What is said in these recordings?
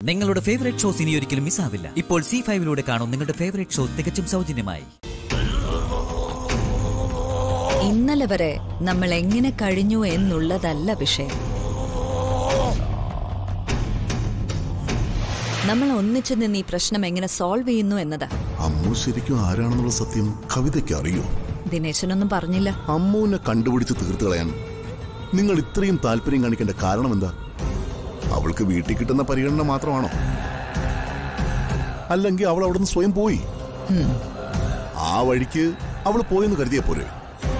നിങ്ങളുടെ favourite shows ഇനി ഒരിക്കലും മിസ്സാവില്ല ഇപ്പോൾ സി ഫൈവിലൂടെ കാണും നിങ്ങളുടെ ഫേവറേറ്റ് ഷോ തികച്ചും സൗജന്യമായി ഇന്നലെ വരെ നമ്മൾ എങ്ങനെ കഴിഞ്ഞു എന്നുള്ളതല്ല വിഷയം നമ്മൾ ഒന്നിച്ചു നിന്ന് ഈ പ്രശ്നം എങ്ങനെ സോൾവ് ചെയ്യുന്നു എന്നതാ അമ്മു ശരിക്കും ആരാണെന്നുള്ള സത്യം കവിതയ്ക്ക് അറിയോ ദിനേശനൊന്നും പറഞ്ഞില്ല അമ്മുവിനെ കണ്ടുപിടിച്ച് തീർത്തു കളയാൻ നിങ്ങൾ ഇത്രയും താല്പര്യം കാണിക്കേണ്ട കാരണം എന്താ അവൾക്ക് വീട്ടിൽ കിട്ടുന്ന പരിഗണന മാത്രമാണോ അല്ലെങ്കിൽ അവൾ അവിടുന്ന് സ്വയം പോയി ആ വഴിക്ക് അവൾ പോയെന്ന് കരുതിയ പോരെ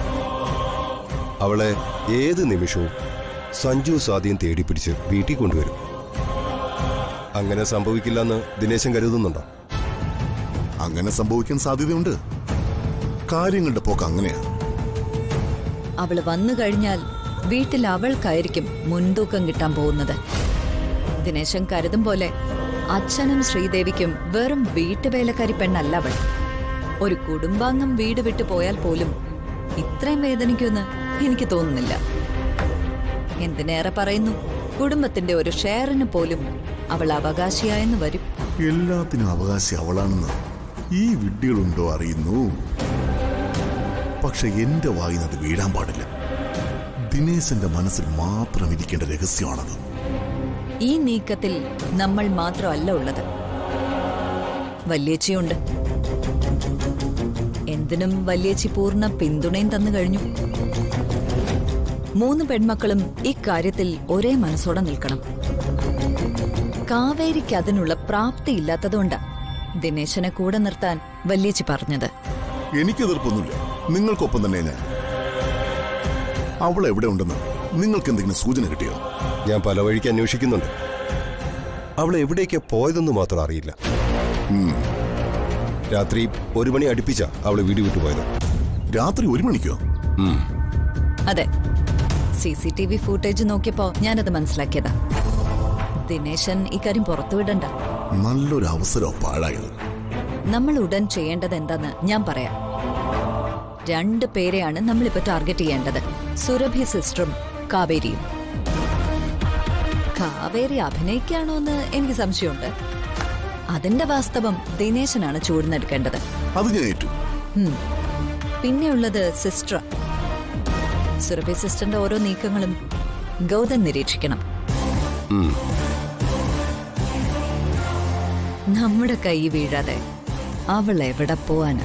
അവളെ ഏത് നിമിഷവും സഞ്ജു സ്വാധീൻ തേടിപ്പിടിച്ച് വീട്ടിൽ കൊണ്ടുവരും അങ്ങനെ സംഭവിക്കില്ലെന്ന് ദിനേശൻ കരുതുന്നുണ്ടോ അങ്ങനെ സംഭവിക്കാൻ സാധ്യതയുണ്ട് കാര്യങ്ങളുടെ പോക്ക് അങ്ങനെയാ അവള് വന്നു കഴിഞ്ഞാൽ വീട്ടിൽ അവൾക്കായിരിക്കും മുൻതൂക്കം കിട്ടാൻ പോകുന്നത് ദിനേശൻ കരുതും പോലെ അച്ഛനും ശ്രീദേവിക്കും വെറും വീട്ടുവേലക്കാരി പെണ്ണല്ല അവൾ ഒരു കുടുംബാംഗം വീട് വിട്ടു പോയാൽ പോലും ഇത്രയും വേദനിക്കുമെന്ന് എനിക്ക് തോന്നുന്നില്ല എന്തിനേറെ പറയുന്നു കുടുംബത്തിന്റെ ഒരു ഷെയറിന് പോലും അവൾ അവകാശിയായെന്ന് വരും എല്ലാത്തിനും അവകാശി അവളാണെന്ന് ഈ വിഡ്ഢികളുണ്ടോ അറിയുന്നു പക്ഷെ എന്റെ വായിന്ന് അത് വീഴാൻ പാടില്ല ദിനേശന്റെ മനസ്സിൽ മാത്രം ഇരിക്കേണ്ട രഹസ്യമാണത് ഈ നീക്കത്തിൽ നമ്മൾ മാത്രമല്ല ഉള്ളത് വല്യേച്ചിയുണ്ട് എന്തിനും വല്യേച്ചി പൂർണ്ണ പിന്തുണയും തന്നു കഴിഞ്ഞു മൂന്ന് പെൺമക്കളും ഇക്കാര്യത്തിൽ ഒരേ മനസ്സോടെ നിൽക്കണം കാവേരിക്ക് അതിനുള്ള പ്രാപ്തി ഇല്ലാത്തതുകൊണ്ടാ ദിനേശനെ കൂടെ നിർത്താൻ വല്യേച്ചി പറഞ്ഞത് എനിക്ക് എതിർപ്പൊന്നുമില്ല നിങ്ങൾക്കൊപ്പം തന്നെ ഞാൻ അവൾ എവിടെ ഉണ്ടെന്ന് നിങ്ങൾക്ക് എന്തെങ്കിലും സൂചന കിട്ടിയോ ഞാൻ പല വഴിക്ക് അന്വേഷിക്കുന്നുണ്ട് അവൾ എവിടേക്കാ പോയതെന്ന് മാത്രം അറിയില്ല രാത്രി ഒരു മണി അടുപ്പിച്ച അവള് വീട് വിട്ടു പോയത് രാത്രി ഒരു മണിക്കോ അതെ C C T V footage നോക്കിയപ്പോ ഞാനത് മനസ്സിലാക്കിയതാ ദിനേശൻ ഇക്കാര്യം പുറത്തുവിടണ്ട നല്ലൊരു അവസരം പാഴായത് നമ്മൾ ഉടൻ ചെയ്യേണ്ടത് എന്താന്ന് ഞാൻ പറയാം രണ്ട് പേരെയാണ് നമ്മളിപ്പോ ടാർഗറ്റ് ചെയ്യേണ്ടത് സുരഭി സിസ്റ്ററും കാവേരിയും കാവേരി അഭിനയിക്കാണോ എന്ന് എനിക്ക് സംശയമുണ്ട് അതിന്റെ വാസ്തവം ദിനേശനാണ് ചൂടുന്നെടുക്കേണ്ടത് അത് ഞാൻ ഏറ്റു ഉം. പിന്നെയുള്ളത് സിസ്റ്റർ സുരഭി സിസ്റ്ററിന്റെ ഓരോ നീക്കങ്ങളും ഗൗതം നിരീക്ഷിക്കണം ഉം. നമ്മുടെ കൈ വീഴാതെ അവൾ എവിടെ പോവാനാ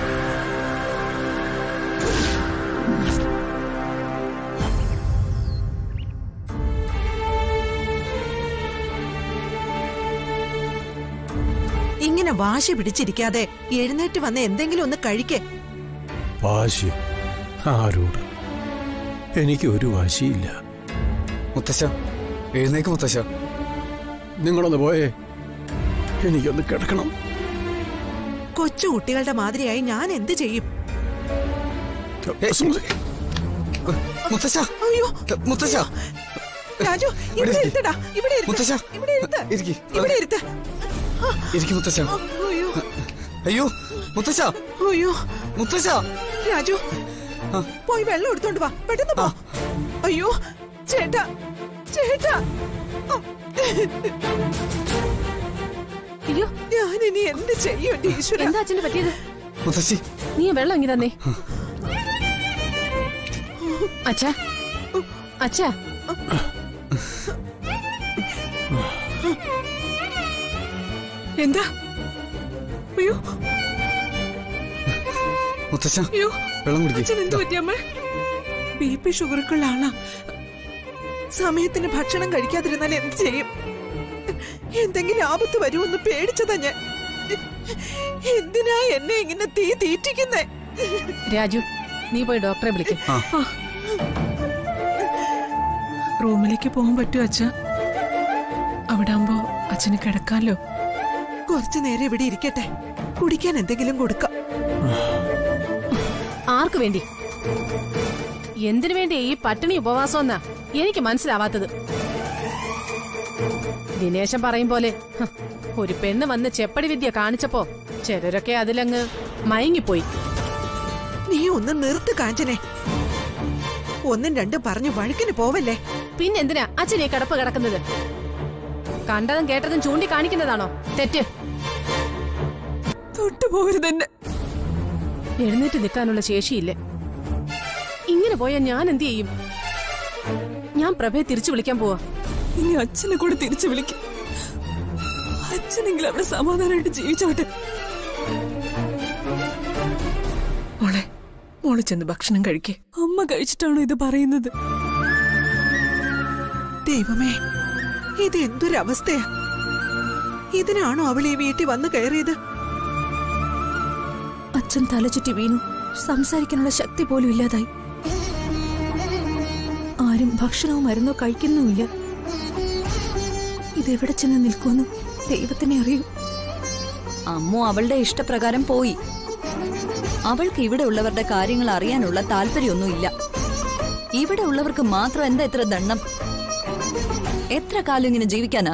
ഇങ്ങനെ വാശി പിടിച്ചിരിക്കാതെ എഴുന്നേറ്റ് വന്ന് എന്തെങ്കിലും ഒന്ന് കഴിക്കേ വാശി ആരോട് എനിക്ക് ഒരു വാശിയില്ല മുത്തശ്ശ എഴുന്നേക്ക് മുത്തശ്ശ നിങ്ങളൊന്ന് പോയേ എനിക്കൊന്ന് കിടക്കണം കൊച്ചു കുട്ടികളുടെ മാതിരിയായി ഞാൻ എന്ത് ചെയ്യും സുമതി, മുത്തശ്ശ അയ്യോ മുത്തശ്ശ രാജു ഇവിടെ ഇരിക്ക്. ഇരുത്തടാ ഇവിടെ ഇരുത്ത്. മുത്തശ്ശ. ഇവിടെ ഇരുത്ത് ഇരിക്ക്. ഇവിടെ ഇരുത്ത് ഇരിക്കും മുത്തശ്ശ അയ്യോ അയ്യോ മുത്തശ്ശ അയ്യോ മുത്തശ്ശ രാജു ആ. പോയി വെള്ളം എടുത്തോണ്ട് വാ പെട്ടെന്ന് പോ അയ്യോ ചേട്ടാ ചേട്ടാ അയ്യോ ഞാൻ ഇനി എന്ത് ചെയ്യും എന്റെ ഈശ്വര എന്താ അച്ഛന് പറ്റിയത് മുത്തശ്ശി നീ വെള്ളം ഇങ്ങി തന്നെ അച്ഛാ അച്ഛാ എന്താ അയ്യോ മുത്തശ്ശ അയ്യോ വെള്ളം അച്ഛൻ എന്ത് കുടിക്കും പറ്റിയമ്മ ബി പി ഷുഗറൊക്കെയുള്ള ആളാ സമയത്തിന് ഭക്ഷണം കഴിക്കാതിരുന്നാൽ എന്ത് ചെയ്യും എന്തെങ്കിലും ആപത്ത് വരുമെന്ന് പേടിച്ചതാ ഞാൻ എന്തിനാ എന്നെ ഇങ്ങനെ തീ തീറ്റിക്കുന്നേ രാജു നീ പോയി ഡോക്ടറെ വിളിക്കും റൂമിലേക്ക് പോകാൻ പറ്റുമോ അച്ഛ അവിടെ ആകുമ്പോ അച്ഛന് കിടക്കാലോ കുറച്ചു നേരം ഇവിടെ ഇരിക്കട്ടെ കുടിക്കാൻ എന്തെങ്കിലും കൊടുക്കാം ആർക്കു വേണ്ടി എന്തിനു വേണ്ടി ഈ പട്ടിണി ഉപവാസം എന്നാ എനിക്ക് മനസ്സിലാവാത്തത് ദിനേശൻ പറയും പോലെ ഹ്, ഒരു പെണ്ണ് വന്ന് ചെപ്പടി വിദ്യ കാണിച്ചപ്പോ ചിലരൊക്കെ അതിലങ്ങ് മയങ്ങിപ്പോയി നീ ഒന്ന് നിർത്ത് കാഞ്ചനെ ഒന്നും രണ്ടും പറഞ്ഞു വഴുക്കിന് പോവല്ലേ പിന്നെന്തിനാ അച്ഛൻ ഈ കിടപ്പ് കിടക്കുന്നത് കണ്ടതും കേട്ടതും ചൂണ്ടിക്കാണിക്കുന്നതാണോ തെറ്റ് തൊട്ടുപോകരുതെന്നെ എഴുന്നേറ്റ് നിൽക്കാനുള്ള ശേഷിയില്ലേ ഇങ്ങനെ പോയാൽ ഞാൻ എന്ത് ചെയ്യും ഞാൻ പ്രഭയെ തിരിച്ചു വിളിക്കാൻ പോവാ ഇനി അച്ഛനെ കൂടെ തിരിച്ചു വിളിക്കും അച്ഛനെങ്കിലും അവിടെ സമാധാനമായിട്ട് ജീവിച്ചോട്ടെ മോളെ മോള് ചെന്ന് ഭക്ഷണം കഴിക്കേ അമ്മ കഴിച്ചിട്ടാണോ ഇത് പറയുന്നത് ദൈവമേ ഇത് എന്തൊരവസ്ഥയാ ഇതിനാണോ അവൾ ഈ വീട്ടിൽ വന്ന് കയറിയത് അച്ഛൻ തലചുറ്റി വീണു സംസാരിക്കാനുള്ള ശക്തി പോലും ഇല്ലാതായി ആരും ഭക്ഷണവും മരുന്നോ കഴിക്കുന്നുമില്ല ഇതെവിടെ ചെന്ന് നിൽക്കുമെന്ന് ദൈവത്തിനെ അറിയൂ അമ്മു അവളുടെ ഇഷ്ടപ്രകാരം പോയി അവൾക്ക് ഇവിടെ ഉള്ളവരുടെ കാര്യങ്ങൾ അറിയാനുള്ള താല്പര്യമൊന്നുമില്ല ഇവിടെ ഉള്ളവർക്ക് മാത്രം എന്താ ഇത്ര ദണ്ണം എത്ര കാലം ഇങ്ങനെ ജീവിക്കാനാ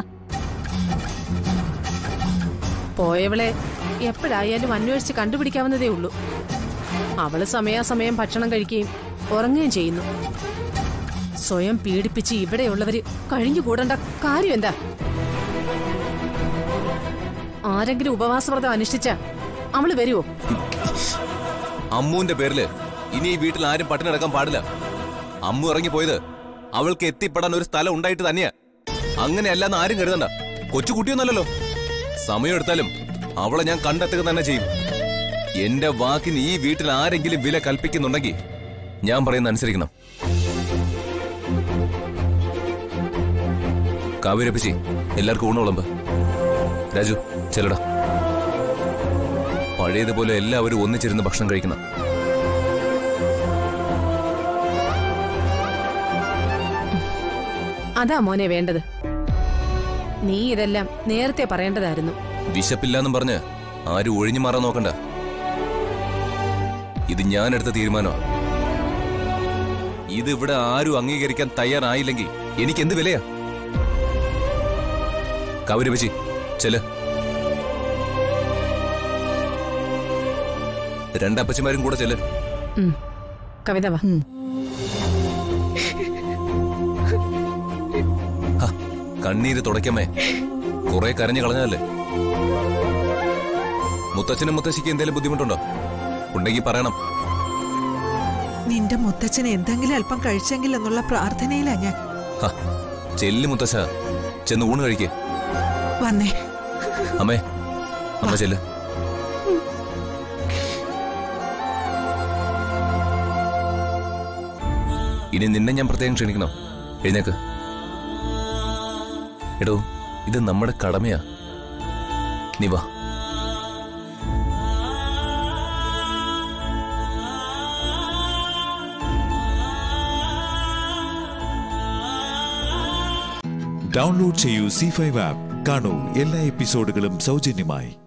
പോയവളെ എപ്പോഴായാലും അന്വേഷിച്ച് കണ്ടുപിടിക്കാവുന്നതേ ഉള്ളൂ അവള് സമയാസമയം ഭക്ഷണം കഴിക്കുകയും ഉറങ്ങുകയും ചെയ്യുന്നു സ്വയം പീഡിപ്പിച്ച് ഇവിടെയുള്ളവര് കഴിഞ്ഞുകൂടേണ്ട കാര്യം എന്താ ആരെങ്കിലും ഉപവാസവ്രതം അനുഷ്ഠിച്ച അവള് വരുവോ അമ്മുവിന്റെ പേരില് ഇനി ഈ വീട്ടിൽ ആരും പട്ടിണി കിടക്കാൻ പാടില്ല അമ്മു ഇറങ്ങിപ്പോയത് അവൾക്ക് എത്തിപ്പെടാൻ ഒരു സ്ഥലം ഉണ്ടായിട്ട് തന്നെയാ അങ്ങനെയല്ലെന്ന് ആരും കരുതണ്ട കൊച്ചുകുട്ടിയൊന്നല്ലല്ലോ സമയം എടുത്താലും അവളെ ഞാൻ കണ്ടെത്തുക തന്നെ ചെയ്യും എന്റെ വാക്കിന് ഈ വീട്ടിൽ ആരെങ്കിലും വില കൽപ്പിക്കുന്നുണ്ടെങ്കിൽ ഞാൻ പറയുന്ന അനുസരിക്കണം കാവ്യരപ്പിച്ചി എല്ലാവർക്കും ഊണ് വിളമ്പ് രാജു ചെല്ലടാ പഴയതുപോലെ എല്ലാവരും ഒന്നിച്ചിരുന്ന് ഭക്ഷണം കഴിക്കണം അതാ മോനെ വേണ്ടത് നീ ഇതെല്ലാം നേരത്തെ പറയേണ്ടതായിരുന്നു വിശപ്പില്ലാന്നും പറഞ്ഞ് ആരും ഒഴിഞ്ഞു മാറാൻ നോക്കണ്ട ഇത് ഞാൻ എടുത്ത തീരുമാനമാ ഇത് ഇവിടെ ആരും അംഗീകരിക്കാൻ തയ്യാറായില്ലെങ്കിൽ എനിക്ക് എന്ത് വിലയാ കവര് വെച്ചി ചെല് രണ്ടപ്പച്ചമാരും കൂടെ ചെല് ഉം. കവിത വാ ഹ, കണ്ണീര് തുടയ്ക്കമ്മേ കുറെ കരഞ്ഞു കളഞ്ഞതല്ലേ മുത്തച്ഛനും മുത്തശ്ശിക്ക് എന്തെങ്കിലും ബുദ്ധിമുട്ടുണ്ടോ ഉണ്ടെങ്കിൽ പറയണം നിന്റെ മുത്തച്ഛൻ എന്തെങ്കിലും അല്പം കഴിച്ചെങ്കിൽ എന്നുള്ള പ്രാർത്ഥനയിലാ ഞാൻ ഹ, ചെല്ല് മുത്തശ്ശ ചെന്ന് ഊണ് കഴിക്കേ വന്നേ അമ്മേ അമ്മ ചെല്ല് ഇനി നിന്നെ ഞാൻ പ്രത്യേകം ക്ഷണിക്കണം എഴുന്നേക്ക് എടോ ഇത് നമ്മുടെ കടമയാ നീ വാ ഡൗൺലോഡ് ചെയ്യൂ സി ഫൈവ് ആപ്പ് കാണൂ എല്ലാ എപ്പിസോഡുകളും സൗജന്യമായി